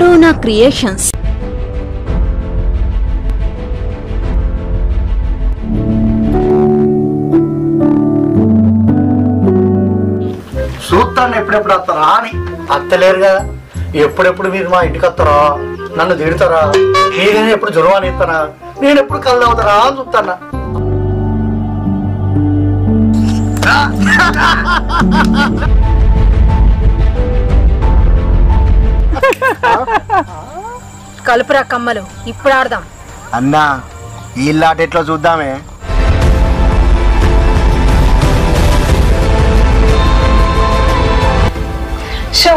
corona creations చూస్తాను ఎప్పుడెప్పుడు వస్తారా అని అత్తలేరు కదా ఎప్పుడెప్పుడు మీరు మా ఇంటికి వస్తారా నన్ను తిడతారా మీరైనా ఎప్పుడు జ్వరం ఇస్తారా నేను ఎప్పుడు కళ్ళు అవుతారా అని చూస్తానా కలుపురా కమ్మలు ఇప్పుడు ఆడదాం అన్నా ఈ లాట ఎట్లా చూద్దామే షో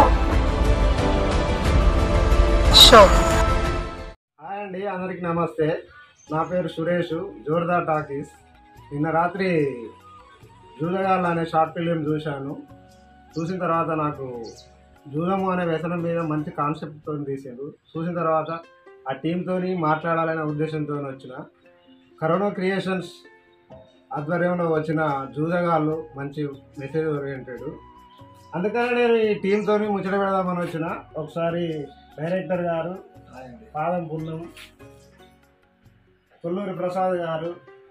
షో హాయ్ అండి అందరికి నమస్తే నా పేరు సురేష్ జోర్దార్ టాకీస్ నిన్న రాత్రి జూదగాళ్ళు అనే షార్ట్ ఫిలిం చూశాను చూసిన తర్వాత నాకు జూదము అనే వ్యసనం మీద మంచి కాన్సెప్ట్తో తీసారు చూసిన తర్వాత ఆ టీంతో మాట్లాడాలనే ఉద్దేశంతో వచ్చిన కరోనా క్రియేషన్స్ ఆధ్వర్యంలో వచ్చిన జూదగాళ్ళు మంచి మెసేజ్ ఓరియంటెడ్ అందుకని నేను ఈ టీంతో ముచ్చట పెడదామని వచ్చిన ఒకసారి డైరెక్టర్ గారు పాదం పుణ్యం కొల్లూరి ప్రసాద్ గారు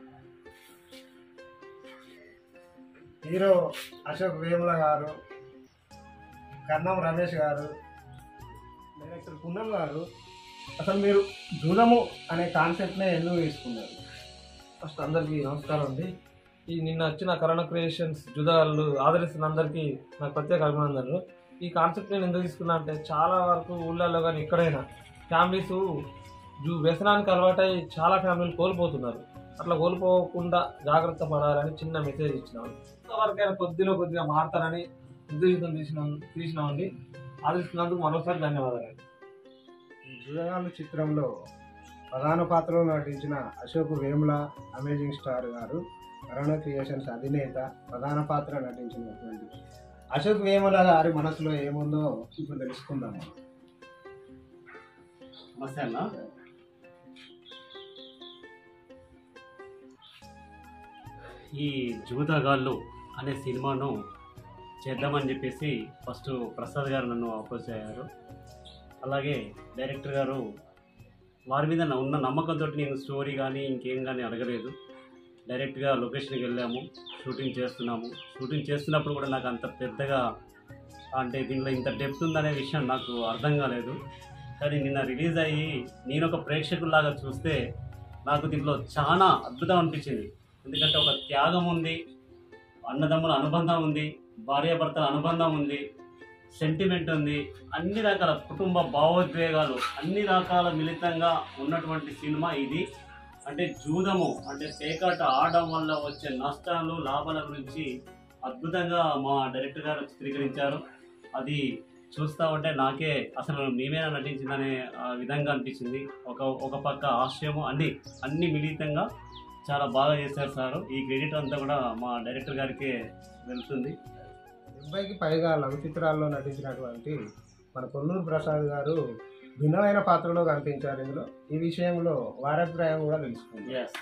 హీరో అశోక్ వేముల గారు కన్నం రమేష్ గారు డైరెక్టర్ పున్నం గారు అసలు మీరు జూదము అనే కాన్సెప్ట్నే ఎందుకు తీసుకున్నారు ఫస్ట్ అందరికీ నమస్కారం అండి ఈ నిన్న వచ్చిన కరోనా క్రియేషన్స్ జుదాలు ఆదరిస్తున్న అందరికీ నాకు ప్రత్యేక అభినందనలు ఈ కాన్సెప్ట్ నేను ఎందుకు తీసుకున్నా అంటే చాలా వరకు ఊళ్ళల్లో కానీ ఎక్కడైనా ఫ్యామిలీస్ జూ వ్యసనానికి అలవాటై చాలా ఫ్యామిలీలు కోల్పోతున్నారు అట్లా కోల్పోకుండా జాగ్రత్త పడాలని చిన్న మెసేజ్ ఇచ్చినాను ఇంతవరకైనా కొద్దిలో కొద్దిగా మారుతారని ఉద్దేశంతో తీసిన తీసినామండి ఆదరిస్తున్నందుకు మరోసారి ధన్యవాదాలు జూదగాళ్ళు చిత్రంలో ప్రధాన పాత్రలో నటించిన అశోక్ వేముల అమేజింగ్ స్టార్ గారు కరోనా క్రియేషన్స్ అధినేత ప్రధాన పాత్ర నటించినటువంటి అశోక్ వేముల గారి మనసులో ఏముందో ఇప్పుడు తెలుసుకుందాం నమస్తే అన్న ఈ జూదగాళ్ళు అనే సినిమాను చేద్దామని చెప్పేసి ఫస్ట్ ప్రసాద్ గారు నన్ను అప్రోచ్ అయ్యారు అలాగే డైరెక్టర్ గారు వారి మీద నా ఉన్న నమ్మకంతో నేను స్టోరీ కానీ ఇంకేం కానీ అడగలేదు డైరెక్ట్గా లొకేషన్కి వెళ్ళాము షూటింగ్ చేస్తున్నాము షూటింగ్ చేస్తున్నప్పుడు కూడా నాకు అంత పెద్దగా అంటే దీనిలో ఇంత డెప్త్ ఉందనే విషయం నాకు అర్థం కాలేదు కానీ నిన్న రిలీజ్ అయ్యి నేను ఒక ప్రేక్షకుల్లాగా చూస్తే నాకు దీంట్లో చాలా అద్భుతం అనిపించింది ఎందుకంటే ఒక త్యాగం ఉంది అన్నదమ్ముల అనుబంధం ఉంది భార్యాభర్తల అనుబంధం ఉంది సెంటిమెంట్ ఉంది అన్ని రకాల కుటుంబ భావోద్వేగాలు అన్ని రకాల మిళితంగా ఉన్నటువంటి సినిమా ఇది అంటే జూదము అంటే పేకాట ఆడడం వల్ల వచ్చే నష్టాలు లాభాల గురించి అద్భుతంగా మా డైరెక్టర్ గారు చిత్రీకరించారు అది చూస్తా ఉంటే నాకే అసలు మేమేనా నటించిందనే ఆ, విధంగా అనిపించింది ఒక ఒక పక్క ఆశయము అన్ని అన్ని మిళితంగా చాలా బాగా చేశారు సార్ ఈ క్రెడిట్ అంతా కూడా మా డైరెక్టర్ గారికే వెళ్తుంది డెబ్బైకి పైగా లఘు చిత్రాల్లో నటించినటువంటి మన కొల్లూరు ప్రసాద్ గారు భిన్నమైన పాత్రలో కనిపించారు ఇందులో ఈ విషయంలో వారభిప్రాయం కూడా తెలుసుకుంది ఎస్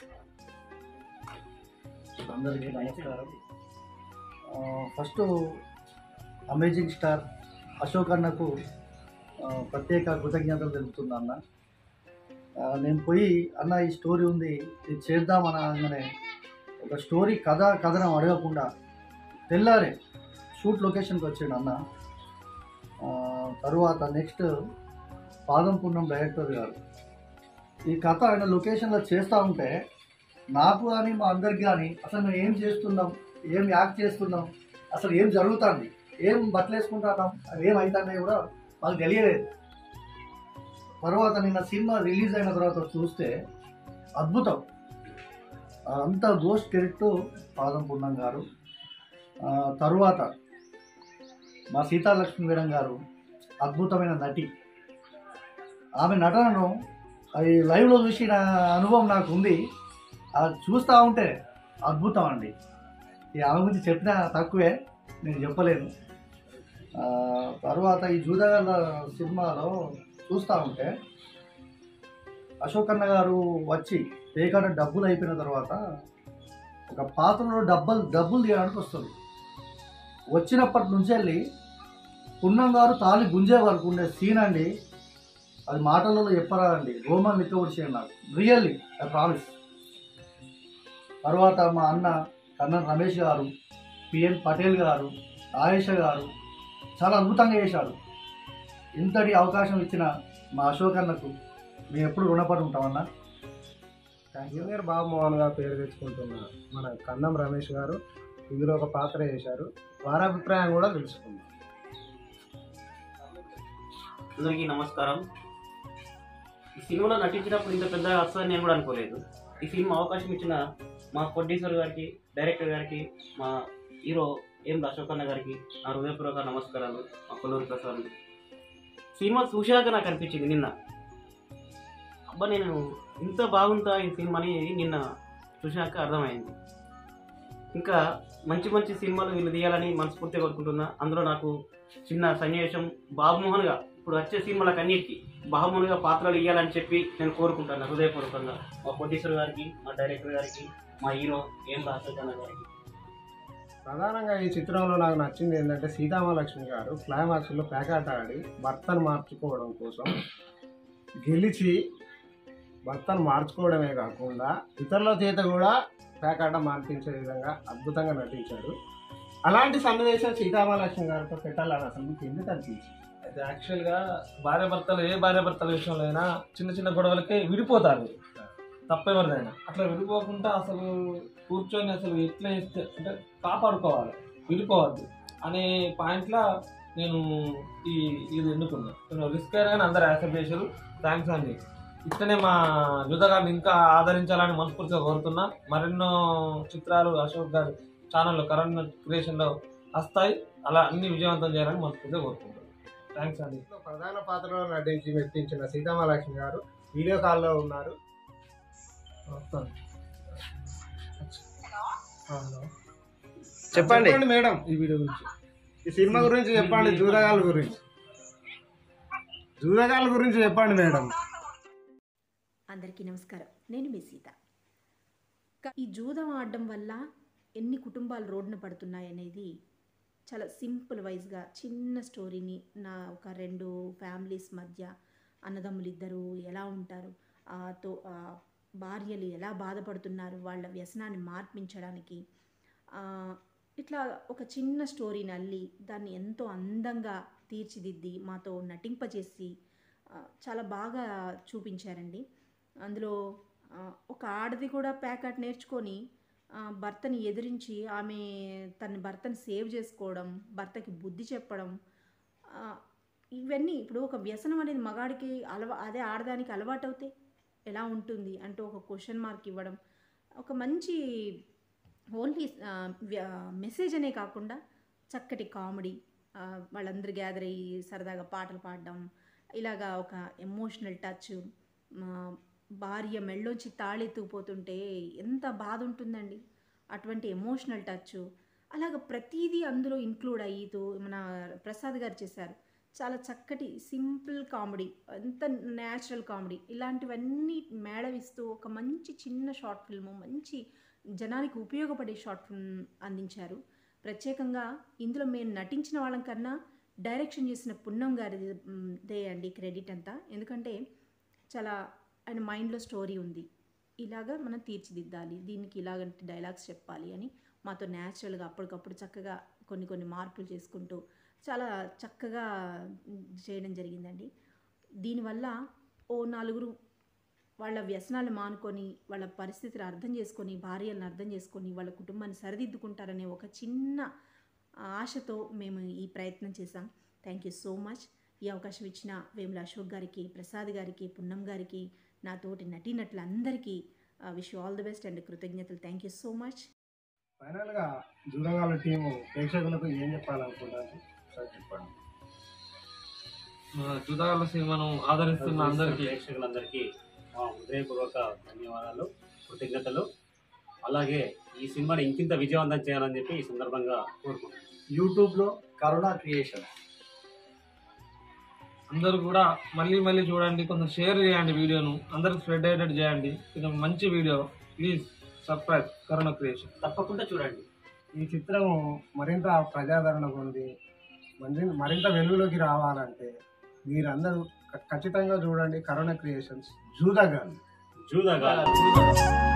అందరికీ నమస్కారం ఆ, ఫస్ట్ అమేజింగ్ స్టార్ అశోక్ అన్నకు ఆ, ప్రత్యేక కృతజ్ఞతలు తెలుపుతున్నా అన్న ఆ, నేను పోయి అన్న ఈ స్టోరీ ఉంది ఇది చేద్దామని అనగానే ఒక స్టోరీ కథ కథనం అడగకుండా తెల్లారే షూట్ లొకేషన్కి వచ్చాడు అన్న ఆ, తరువాత నెక్స్ట్ పాదం పున్నం డైరెక్టర్ గారు ఈ కథ ఆయన లొకేషన్లో చేస్తూ ఉంటే నాకు కానీ మా అందరికి కానీ అసలు మేము ఏం చేస్తున్నాం ఏం యాక్ట్ చేస్తున్నాం అసలు ఏం జరుగుతుంది ఏం బట్టలు వేసుకుంటున్నాం అవి ఏం అవుతున్నాయి కూడా మాకు తెలియలేదు తర్వాత నిన్న సినిమా రిలీజ్ అయిన తర్వాత చూస్తే అద్భుతం ఆ, అంత గోస్ట్ కెరెక్టర్ పాదం పున్నం గారు ఆ, తరువాత మా సీతాలక్ష్మి మేడం గారు అద్భుతమైన నటి ఆమె నటనను అది లైవ్లో చూసిన అనుభవం నాకు ఉంది అది చూస్తూ ఉంటే అద్భుతం అండి ఈ ఆమె గురించి చెప్పినా తక్కువే నేను చెప్పలేను ఆ, తర్వాత ఈ జూదగాళ్ళ సినిమాలో చూస్తూ ఉంటే అశోక్ అన్న గారు వచ్చి పేకాట డబ్బులు అయిపోయిన తర్వాత ఒక పాత్రలో డబ్బులు డబ్బులు తీయడానికి వస్తుంది వచ్చినప్పటి నుంచి వెళ్ళి పున్నం గారు తాళి గుంజే వరకు ఉండే సీన్ అండి అది మాటలలో చెప్పరాదండి రోమన్ లెక్క వచ్చేయండి నాకు రియల్లీ ఐ ప్రామిస్ తర్వాత మా అన్న కన్నన్ రమేష్ గారు పిఎన్ పటేల్ గారు ఆయేష గారు చాలా అద్భుతంగా చేశారు ఇంతటి అవకాశం ఇచ్చిన మా అశోక్ అన్నకు మేము ఎప్పుడు రుణపడి ఉంటామన్నా జూనియర్ బాబు మోహన్గా పేరు తెచ్చుకుంటున్న మన కన్నం రమేష్ గారు ఇందులో ఒక పాత్ర చేశారు వారి అభిప్రాయం కూడా తెలుసుకుందాం అందరికీ నమస్కారం ఈ సినిమాలో నటించినప్పుడు ఇంత పెద్దగా వస్తుందని నేను కూడా అనుకోలేదు ఈ సినిమా అవకాశం ఇచ్చిన మా ప్రొడ్యూసర్ గారికి డైరెక్టర్ గారికి మా హీరో ఎం అశోక్ అన్న గారికి నా హృదయపూర్వక నమస్కారాలు మా కొల్లూరు ప్రసాద్ సినిమా చూశాక నాకు అనిపించింది నిన్న అబ్బా నేను ఇంత బాగుందా ఈ సినిమాని నిన్న చూశాక అర్థమైంది ఇంకా మంచి మంచి సినిమాలు వీళ్ళు తీయాలని మనస్ఫూర్తిగా కోరుకుంటున్నా అందులో నాకు చిన్న సన్నివేశం బాబుమోహన్గా ఇప్పుడు వచ్చే సినిమాలకు అన్నిటికీ బాబుమోహన్గా పాత్రలు ఇవ్వాలని చెప్పి నేను కోరుకుంటాను హృదయపూర్వకంగా మా ప్రొడ్యూసర్ గారికి మా డైరెక్టర్ గారికి మా హీరో ఏం రాజకన్న గారికి ప్రధానంగా ఈ చిత్రంలో నాకు నచ్చింది ఏంటంటే సీతామహాలక్ష్మి గారు క్లైమాక్స్లో ప్యాకాట్ ఆడి భర్తను మార్చుకోవడం కోసం గెలిచి భర్తను మార్చుకోవడమే కాకుండా ఇతరుల చేత కూడా ప్యాకాట మార్పించే విధంగా అద్భుతంగా నటించాడు అలాంటి సన్నివేశం సీతామహాలక్ష్మి గారితో పెట్టాలని అసలు మీకు ఎందుకు అనిపించింది అయితే యాక్చువల్గా భార్య భర్తలు ఏ భార్య భర్తల విషయంలో అయినా చిన్న చిన్న గొడవలకే విడిపోతారు తప్పెవరిదైనా అట్లా విడిపోకుండా అసలు కూర్చొని అసలు ఎట్లా చేస్తే అంటే కాపాడుకోవాలి విడిపోవద్దు అనే పాయింట్లో నేను ఈ ఇది ఎన్నుకున్నా నేను రిస్క్ అయినా కానీ అందరు యాక్సెప్ట్ చేశారు థ్యాంక్స్ అండి ఇట్లనే మా యుద్ధగాన్ని ఇంకా ఆదరించాలని మనస్ఫూర్తిగా కోరుతున్నా మరెన్నో చిత్రాలు అశోక్ గారి ఛానల్లో కరణ్ క్రియేషన్లో వస్తాయి అలా అన్ని విజయవంతం చేయాలని మనస్ఫూర్తిగా కోరుకుంటున్నాను థ్యాంక్స్ అండి ఇందులో ప్రధాన పాత్రలో నటించి మెప్పించిన సీతామహాలక్ష్మి గారు వీడియో కాల్లో ఉన్నారు వస్తాను చెప్పండి మేడం ఈ వీడియో గురించి ఈ సినిమా గురించి చెప్పండి జూదగాల గురించి జూదగాల గురించి చెప్పండి మేడం అందరికీ నమస్కారం నేను మీ సీత క- ఈ జూదం ఆడడం వల్ల ఎన్ని కుటుంబాలు రోడ్డున పడుతున్నాయనేది చాలా సింపుల్ వైజ్గా చిన్న స్టోరీని నా ఒక రెండు ఫ్యామిలీస్ మధ్య అన్నదమ్ములు ఇద్దరు ఎలా ఉంటారు ఆ తో ఆ భార్యలు ఎలా బాధపడుతున్నారు వాళ్ళ వ్యసనాన్ని మార్పించడానికి ఆ, ఇట్లా ఒక చిన్న స్టోరీని అల్లి దాన్ని ఎంతో అందంగా తీర్చిదిద్ది మాతో నటింపజేసి ఆ, చాలా బాగా చూపించారండి అందులో ఆ, ఒక ఆడది కూడా ప్యాకెట్ నేర్చుకొని ఆ, భర్తని ఎదిరించి ఆమె తన భర్తని సేవ్ చేసుకోవడం భర్తకి బుద్ధి చెప్పడం ఆ, ఇవన్నీ ఇప్పుడు ఒక వ్యసనం అనేది మగాడికి అలవా అదే ఆడదానికి అలవాటు అవుతే ఎలా ఉంటుంది అంటూ ఒక క్వశ్చన్ మార్క్ ఇవ్వడం ఒక మంచి ఓన్లీ మెసేజ్ అనే కాకుండా చక్కటి కామెడీ వాళ్ళందరూ గ్యాదర్ అయ్యి సరదాగా పాటలు పాడడం ఇలాగా ఒక ఎమోషనల్ టచ్ భార్య మెళ్ళోంచి తాళెత్తుకుపోతుంటే ఎంత బాధ ఉంటుందండి అటువంటి ఎమోషనల్ టచ్ అలాగ ప్రతిదీ అందులో ఇంక్లూడ్ అయ్యితూ మన ప్రసాద్ గారు చేశారు చాలా చక్కటి సింపుల్ కామెడీ ఎంత న్యాచురల్ కామెడీ ఇలాంటివన్నీ మేళవిస్తూ ఒక మంచి చిన్న షార్ట్ ఫిల్మ్ మంచి జనానికి ఉపయోగపడే షార్ట్ ఫిల్మ్ అందించారు ప్రత్యేకంగా ఇందులో మేము నటించిన వాళ్ళం కన్నా డైరెక్షన్ చేసిన పున్నం గారిది మ్, దే అండి క్రెడిట్ అంతా ఎందుకంటే చాలా ఆయన మైండ్లో స్టోరీ ఉంది ఇలాగా మనం తీర్చిదిద్దాలి దీనికి ఇలాగంటి డైలాగ్స్ చెప్పాలి అని మాతో న్యాచురల్గా అప్పటికప్పుడు చక్కగా కొన్ని కొన్ని మార్పులు చేసుకుంటూ చాలా చక్కగా చేయడం జరిగిందండి దీనివల్ల ఓ నలుగురు వాళ్ళ వ్యసనాలు మానుకొని వాళ్ళ పరిస్థితిని అర్థం చేసుకొని భార్యలను అర్థం చేసుకొని వాళ్ళ కుటుంబాన్ని సరిదిద్దుకుంటారనే ఒక చిన్న ఆశతో మేము ఈ ప్రయత్నం చేశాం థ్యాంక్ యూ సో మచ్ ఈ అవకాశం ఇచ్చిన వేముల అశోక్ గారికి ప్రసాద్ గారికి పున్నం గారికి నా తోటి నటీనటులందరికీ wish all the best and కృతజ్ఞతలు థ్యాంక్ యూ సో మచ్ ఫైనల్గా జూదగాల టీము ప్రేక్షకులకు ఏం చెప్పాలనుకుంటారు సార్ చెప్పండి జుదాల సినిమాను ఆదరిస్తున్న అందరికీ ప్రేక్షకులందరికీ మా హృదయపూర్వక ధన్యవాదాలు కృతజ్ఞతలు అలాగే ఈ సినిమాని ఇంకింత విజయవంతం చేయాలని చెప్పి ఈ సందర్భంగా కోరుకుంటున్నాను యూట్యూబ్లో కరుణ క్రియేషన్ అందరూ కూడా మళ్ళీ మళ్ళీ చూడండి కొంచెం షేర్ చేయండి వీడియోను అందరికి స్ప్రెడ్ అయ్యేటట్టు చేయండి ఇది ఒక మంచి video please subscribe Corona creation తప్పకుండా చూడండి ఈ చిత్రం మరింత ప్రజాదరణ పొంది మంచి మరింత వెలుగులోకి రావాలంటే మీరందరూ ఖచ్చితంగా చూడండి కరోనా క్రియేషన్స్ జూదగాళ్ళు జూదగాళ్ళు